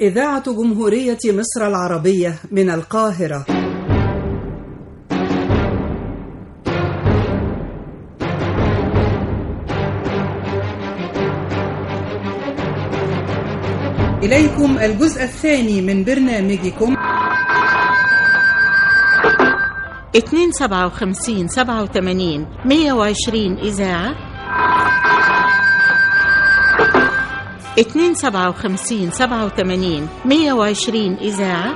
إذاعة جمهورية مصر العربية من القاهرة إليكم الجزء الثاني من برنامجكم 257 87 120 إذاعة 257 87 120 إذاعة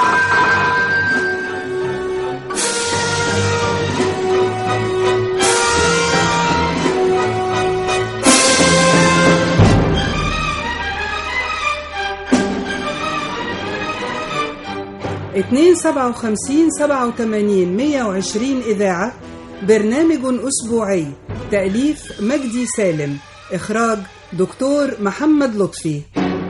اتنين سبعة وخمسين سبعة وتمانين مية وعشرين إذاعة برنامج أسبوعي تأليف مجدي سالم إخراج دكتور محمد لطفي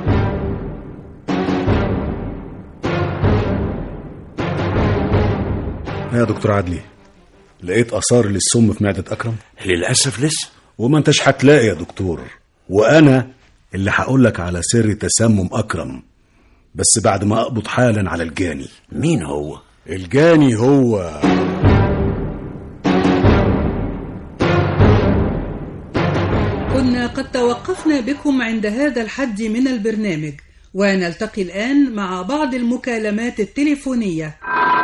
يا دكتور عدلي لقيت اثار للسم في معده اكرم للأسف لسه وما انتش هتلاقي يا دكتور وانا اللي هقول لك على سر تسمم اكرم بس بعد ما اقبض حالا على الجاني مين هو الجاني هو كنا قد توقفنا بكم عند هذا الحد من البرنامج ونلتقي الآن مع بعض المكالمات التليفونية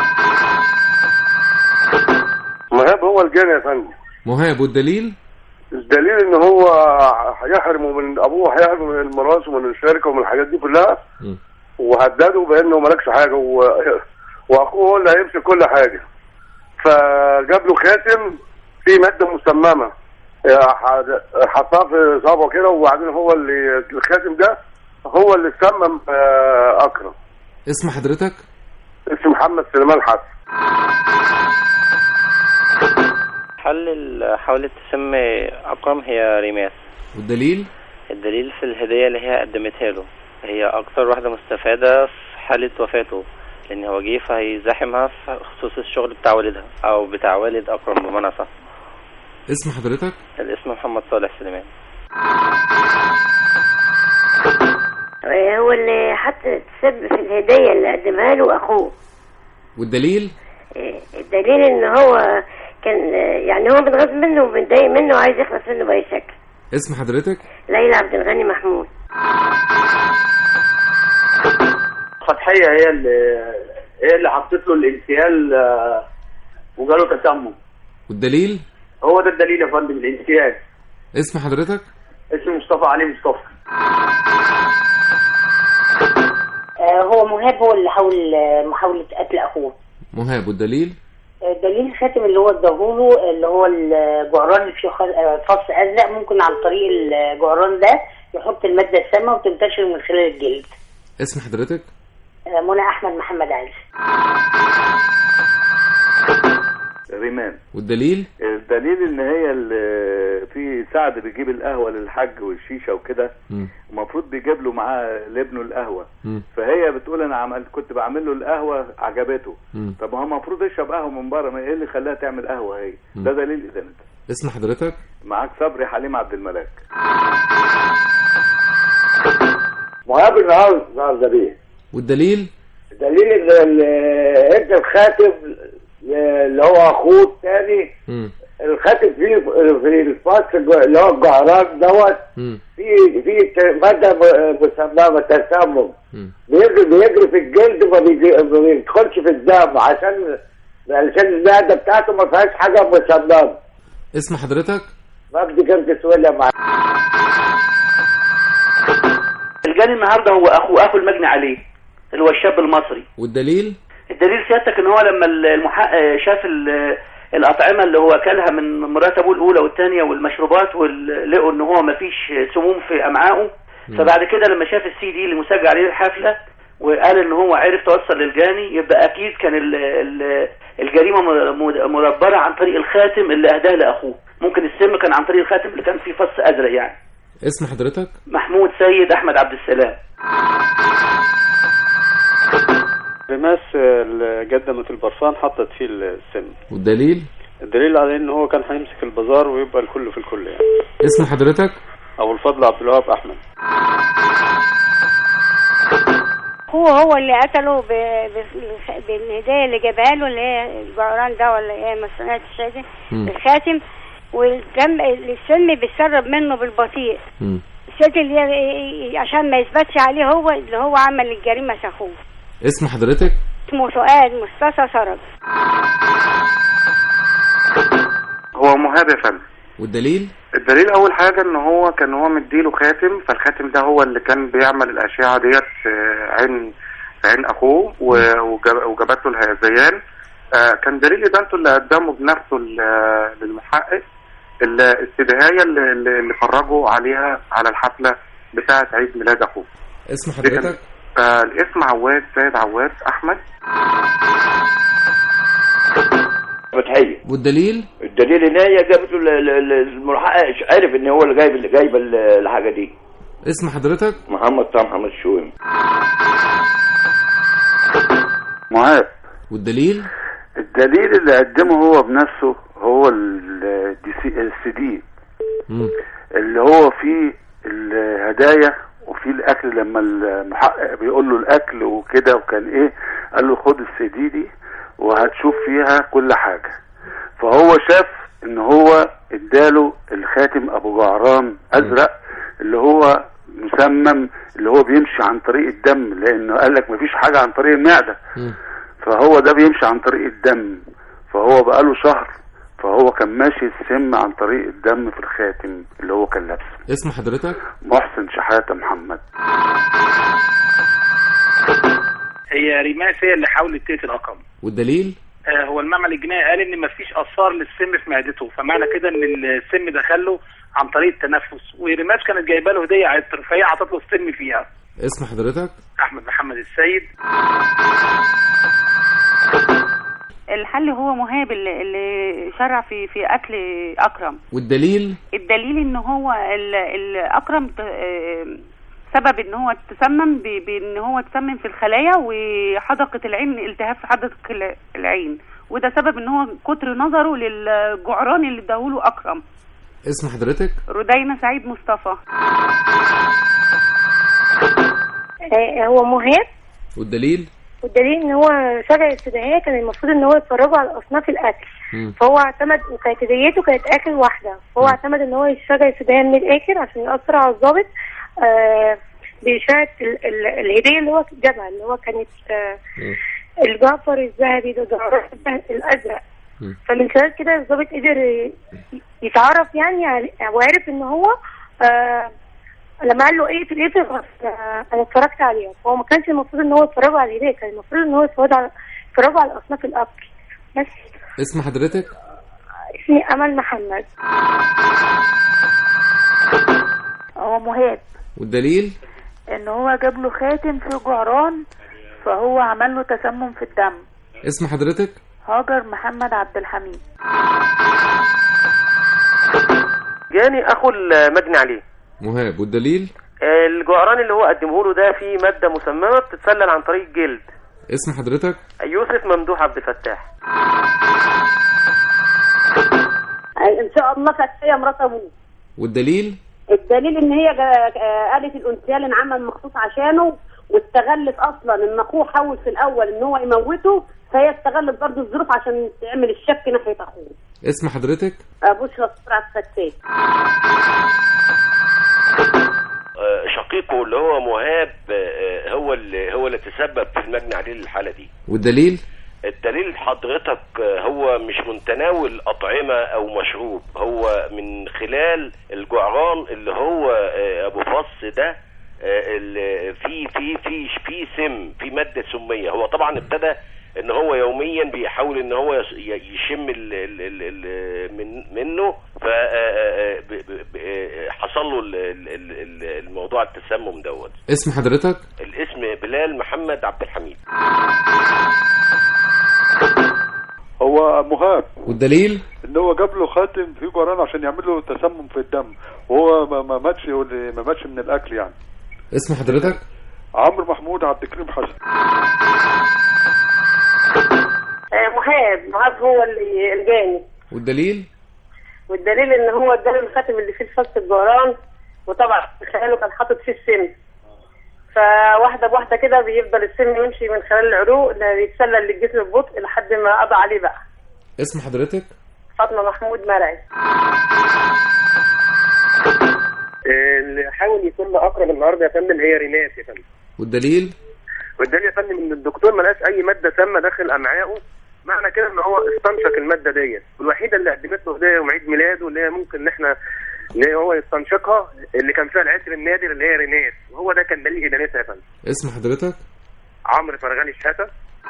مهاب هو الجاني يا فندم مهاب والدليل الدليل ان هو هيحرمه من ابوه هيحرمه من الميراث ومن الشركه ومن الحاجات دي كلها م. وهدده بانه مالكش حاجه و... واخوه هو اللي هيمسك كل حاجه فجاب له خاتم فيه ماده مسممه ح- حطها في صابعه كده وبعدين هو اللي الخاتم ده هو اللي سمم آه، اكرم اسم حضرتك اسمه محمد سليمان حسن حل ال- حاولت تسمي أكرم هي ريماس والدليل الدليل في الهدية اللي هي قدمتها له هي أكتر واحدة مستفادة في حالة وفاته لأن هو جه فهيزاحمها في خصوص الشغل بتاع والدها أو بتاع والد أكرم بمعنى صح اسم حضرتك الاسم محمد صالح سليمان هو اللي حط السب في الهدية اللي قدمها له أخوه والدليل إيه، الدليل إن هو كان يعني هو متغاظ منه ومتضايق منه وعايز يخلص منه بأي شكل اسم حضرتك ليلى عبد الغني محمود فتحية هي اللي هي اللي حطت له الانسيال آه، وجاله تسمم والدليل هو ده الدليل يا فندم الانسيال اسم حضرتك اسمه مصطفى علي مصطفى هو مهاب هو اللي حاول محاولة قتل أخوه مهاب والدليل دليل الخاتم اللي هو اداهوله اللي هو الجعران اللي فيه خ- فص أزرق ممكن عن طريق الجعران ده يحط المادة السامة وتنتشر من خلال الجلد اسم حضرتك منى أحمد محمد علي ريمان والدليل الدليل ان هي ال- في سعد بيجيب القهوه للحاج والشيشه وكده مم. المفروض بيجيب له معاه لابنه القهوه مم. فهي بتقول انا عملت كنت بعمل له القهوه عجبته مم. طب ما هو المفروض يشرب قهوه من بره ما ايه اللي خلاها تعمل قهوه هي مم. ده دليل اذا انت اسم حضرتك معاك صبري حليم عبد الملاك مهاب النهارده بيه والدليل دليل ان ال- انت الخاتم اللي هو اخوه الثاني مم. الخاتم فيه في الفص اللي هو الجعران دوت مم. في في ت- ماده م- مسممه تسمم مم. بيجري بيجري في الجلد ما بيجي- ما بيدخلش في الدم عشان علشان المعده بتاعته ما فيهاش حاجه مسممه اسم حضرتك مجدي كرت سويلة مع الجاني النهارده هو اخو اخو المجني عليه اللي هو الشاب المصري والدليل الدليل سيادتك ان هو لما المحقق شاف ال- الاطعمه اللي هو اكلها من مرات ابوه الاولى والثانيه والمشروبات ولقوا ان هو مفيش سموم في امعائه فبعد كده لما شاف السي دي اللي مسجل عليه الحفله وقال ان هو عرف توصل للجاني يبقى اكيد كان ال ال الجريمه م- مدبره عن طريق الخاتم اللي اهداه لاخوه ممكن السم كان عن طريق الخاتم اللي كان فيه فص ازرق يعني اسم حضرتك محمود سيد احمد عبد السلام رماس اللي قدمت البرفان حطت فيه السم والدليل الدليل على ان هو كان هيمسك البازار ويبقى الكل في الكل يعني اسم حضرتك ابو الفضل عبد الوهاب احمد اخوه هو اللي قتله ب... ب... بالهدايه اللي جابها له اللي هي الجعران ده ولا ايه ما سمعتش الشاذي مم. الخاتم والدم السم بيتسرب منه بالبطيء مم. الست اللي هي عشان ما يثبتش عليه هو اللي هو عمل الجريمه اخوه اسم حضرتك اسمه فؤاد مصطفى سرج هو مهاب يا فندم والدليل الدليل اول حاجه ان هو كان هو مديله خاتم فالخاتم ده هو اللي كان بيعمل الاشعه ديت في عين في عين اخوه و- وجاب- وجابت له الهذيان آه، كان دليل ادانته اللي قدمه بنفسه ل- للمحقق ال- السدهايه اللي, اللي اللي فرجوا عليها على الحفله بتاعه عيد ميلاد اخوه اسم حضرتك آه، الاسم عواد سيد عواد احمد فتحية والدليل الدليل ان هي جابته ال- ال- ال- المحقق عرف ان هو اللي جايب اللي جايب ال- الحاجه دي اسم حضرتك محمد طه محمد الشويم معاذ والدليل الدليل اللي قدمه هو بنفسه هو السي دي مم. اللي هو فيه الهدايا وفيه الاكل لما المحقق بيقول له الاكل وكده وكان ايه قال له خد السي دي دي وهتشوف فيها كل حاجه فهو شاف ان هو اداله الخاتم ابو جعران ازرق اللي هو مسمم اللي هو بيمشي عن طريق الدم لانه قال لك مفيش حاجه عن طريق المعده مم. فهو ده بيمشي عن طريق الدم فهو بقاله شهر فهو كان ماشي السم عن طريق الدم في الخاتم اللي هو كان لابسه اسم حضرتك محسن شحاتة محمد هي ريماس هي اللي حاولت تقتل اكرم والدليل آه هو المعمل الجنائي قال ان مفيش اثار للسم في معدته فمعنى كده ان السم دخله عن طريق التنفس وريماس كانت جايبه له هديه عطر فهي عطت له السم فيها اسم حضرتك احمد محمد السيد الحل هو مهاب اللي, اللي شرع في في قتل اكرم والدليل الدليل ان هو ال- ال- اكرم ت- آه، سبب ان هو تسمم ب- بان هو تسمم في الخلايا وحدقه العين التهاب في حدقه ال- العين وده سبب ان هو كتر نظره للجعران اللي اداهوله اكرم اسم حضرتك ردينا سعيد مصطفى آه، هو مهاب والدليل والدليل ان هو شرع السداهية كان المفروض ان هو يتفرجوا على اصناف الاكل مم. فهو اعتمد وكانت هديته كانت اكل واحده فهو اعتمد ان هو يشرع السداهية من الاخر عشان يأثر على الضابط آه بإشاعة ال- ال- الهدية اللي هو جابها اللي هو كانت آه الجعفر الذهبي ده جعفر الازرق مم. فمن خلال كده الضابط قدر ي- يتعرف يعني على- وعرف ان هو آه لما قال له ايه في ايه انا اتفرجت عليها فهو ما كانش المفروض ان هو يتفرجوا على الهديه كان المفروض ان هو يتفرجوا على يتفرجوا على اصناف الاكل بس اسم حضرتك اسمي امل محمد هو مهاب والدليل ان هو جاب له خاتم في جعران فهو عمل له تسمم في الدم اسم حضرتك هاجر محمد عبد الحميد جاني اخو المجني عليه مهاب والدليل الجعران اللي هو قدمه له ده فيه ماده مسممه بتتسلل عن طريق الجلد اسم حضرتك يوسف ممدوح عبد الفتاح ان شاء الله كانت هي مرات ابوه والدليل الدليل ان هي جا- آه، قالت الانسيال انعمل مخصوص عشانه واستغلت اصلا ان اخوه حاول في الاول ان هو يموته فهي استغلت برضه الظروف عشان تعمل الشك ناحيه اخوه اسم حضرتك آه، بشرى سرعه فتاح آه، شقيقه اللي هو مهاب آه، هو اللي هو اللي تسبب في المجني عليه الحاله دي والدليل الدليل حضرتك آه، هو مش متناول أطعمة أو مشروب هو من خلال الجعران اللي هو آه، أبو فص ده آه، اللي في في في في سم في مادة سمية هو طبعا ابتدى ان هو يوميا بيحاول ان هو يس- ي- يشم ال ال ال ال من منه ف آه، ب- ب- ب- آه، حصل له ال- ال- ال- ال- الموضوع التسمم دوت اسم حضرتك الاسم بلال محمد عبد الحميد هو مهاب والدليل ان هو جاب له خاتم فيه جران عشان يعمل له تسمم في الدم وهو ما- ما ماتش ما ماتش من الاكل يعني اسم حضرتك عمرو محمود عبد الكريم حسن آه، مهاب مهاب هو اللي الجاني والدليل والدليل ان هو اداله الخاتم اللي فيه الفص الجعران وطبعا في خياله كان حاطط فيه السم فواحده بواحده كده بيفضل السم يمشي من خلال العروق يتسلل للجسم ببطء لحد ما قضى عليه بقى اسم حضرتك فاطمه محمود مرعي اللي حاول يتم اقرب النهارده يا فندم هي ريناس يا فندم والدليل والدليل يا فندم ان الدكتور ما لقاش اي ماده سامه داخل امعائه معنى كده ان هو استنشق الماده ديت والوحيده اللي قدمت له هديه يوم عيد ميلاده اللي هي ممكن ان احنا ان هو يستنشقها اللي كان فيها العطر النادر اللي هي ريناس وهو ده كان دليل ادانتها يا فندم اسم حضرتك عمرو فرغاني الشاتا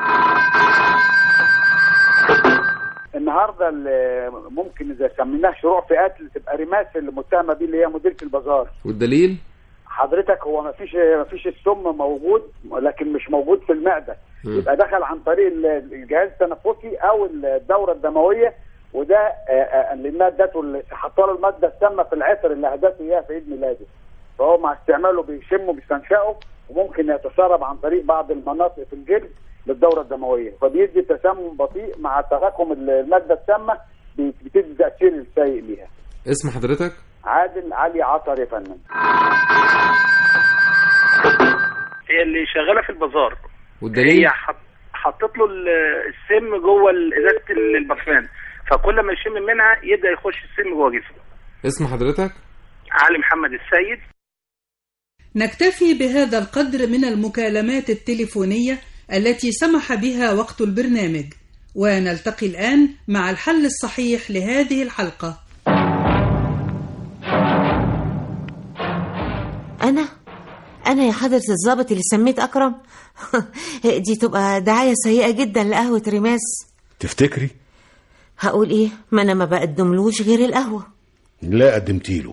النهارده اللي ممكن اذا سميناه شروع في قتل تبقى ريماس اللي متهمه بيه اللي هي مديره البازار والدليل حضرتك هو ما فيش ما فيش السم موجود لكن مش موجود في المعده مم. يبقى دخل عن طريق ال- الجهاز التنفسي او الدوره الدمويه وده آه، آه، لانها ادته ال- حطوا له الماده السامه في العطر اللي هدته اياها في عيد ميلاده فهو مع استعماله بيشمه بيستنشقه وممكن يتسرب عن طريق بعض المناطق في الجلد للدوره الدمويه فبيدي تسمم بطيء مع تراكم الماده السامه بي- بتدي تاثير السيء ليها اسم حضرتك عادل علي عطر يا فندم هي اللي شغاله في البازار والدليل هي حط حطت له ال- السم جوه ال- ازازه ال- البرفان فكل ما يشم منها يبدا يخش السم جوه جسمه اسم حضرتك علي محمد السيد نكتفي بهذا القدر من المكالمات التليفونية التي سمح بها وقت البرنامج ونلتقي الآن مع الحل الصحيح لهذه الحلقة أنا أنا يا حضرة الضابط اللي سميت أكرم دي تبقى دعاية سيئة جدا لقهوة ريماس تفتكري هقول إيه ما أنا ما بقدملوش غير القهوة لا قدمتيله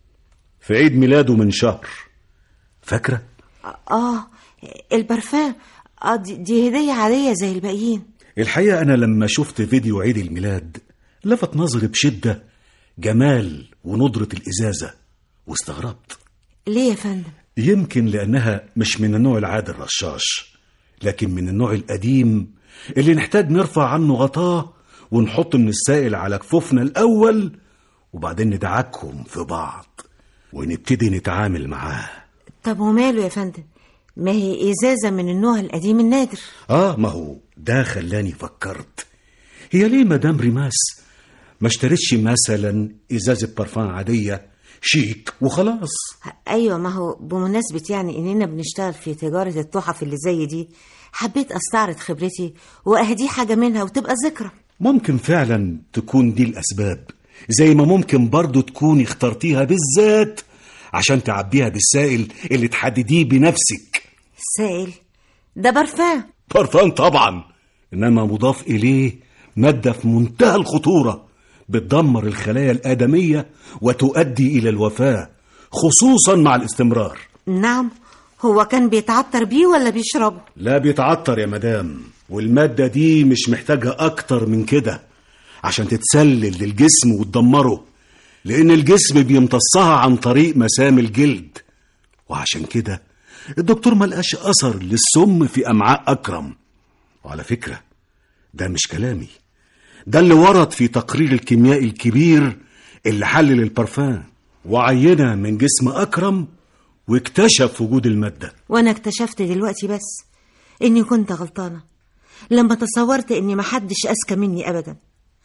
في عيد ميلاده من شهر فاكرة آه البرفان آه دي, دي هدية عادية زي الباقيين الحقيقة أنا لما شفت فيديو عيد الميلاد لفت نظري بشدة جمال وندرة الإزازة واستغربت ليه يا فندم يمكن لأنها مش من النوع العادي الرشاش لكن من النوع القديم اللي نحتاج نرفع عنه غطاه ونحط من السائل على كفوفنا الأول وبعدين ندعكهم في بعض ونبتدي نتعامل معاه طب وماله يا فندم ما هي إزازة من النوع القديم النادر آه ما هو ده خلاني فكرت هي ليه مدام ريماس ما اشتريتش مثلا إزازة برفان عادية شيك وخلاص أيوة ما هو بمناسبة يعني إننا بنشتغل في تجارة التحف اللي زي دي حبيت أستعرض خبرتي وأهدي حاجة منها وتبقى ذكرى ممكن فعلا تكون دي الأسباب زي ما ممكن برضو تكوني اخترتيها بالذات عشان تعبيها بالسائل اللي تحدديه بنفسك سائل ده برفان برفان طبعا إنما مضاف إليه مادة في منتهى الخطورة بتدمر الخلايا الآدمية وتؤدي إلى الوفاة خصوصا مع الاستمرار نعم هو كان بيتعطر بيه ولا بيشربه لا بيتعطر يا مدام والمادة دي مش محتاجة أكتر من كده عشان تتسلل للجسم وتدمره لأن الجسم بيمتصها عن طريق مسام الجلد وعشان كده الدكتور ملقاش أثر للسم في أمعاء أكرم وعلى فكرة ده مش كلامي ده اللي ورد في تقرير الكيميائي الكبير اللي حلل البرفان وعينة من جسم أكرم واكتشف وجود المادة وأنا اكتشفت دلوقتي بس إني كنت غلطانة لما تصورت إني محدش أذكى مني أبدا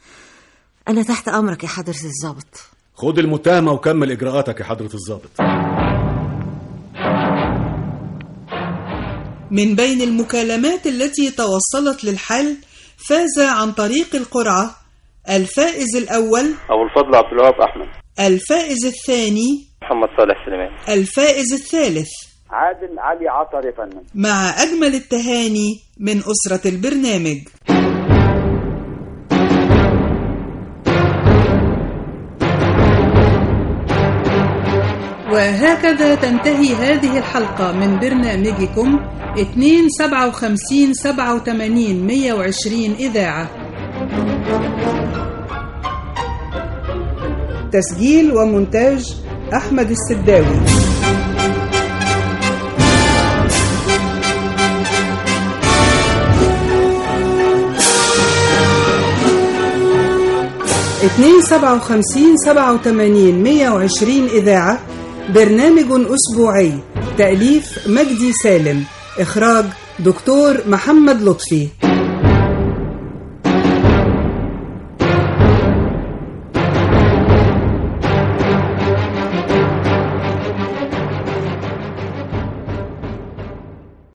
أنا تحت أمرك يا حضرة الضابط خد المتهمة وكمل إجراءاتك يا حضرة الضابط من بين المكالمات التي توصلت للحل فاز عن طريق القرعة الفائز الأول أبو الفضل عبد الوهاب أحمد الفائز الثاني محمد صالح سليمان الفائز الثالث عادل علي عطر يا فندم مع أجمل التهاني من أسرة البرنامج وهكذا تنتهي هذه الحلقة من برنامجكم 257 87 120 إذاعة تسجيل ومونتاج أحمد السداوي اتنين سبعة وخمسين سبعة وتمانين مية وعشرين إذاعة برنامج أسبوعي تأليف مجدي سالم إخراج دكتور محمد لطفي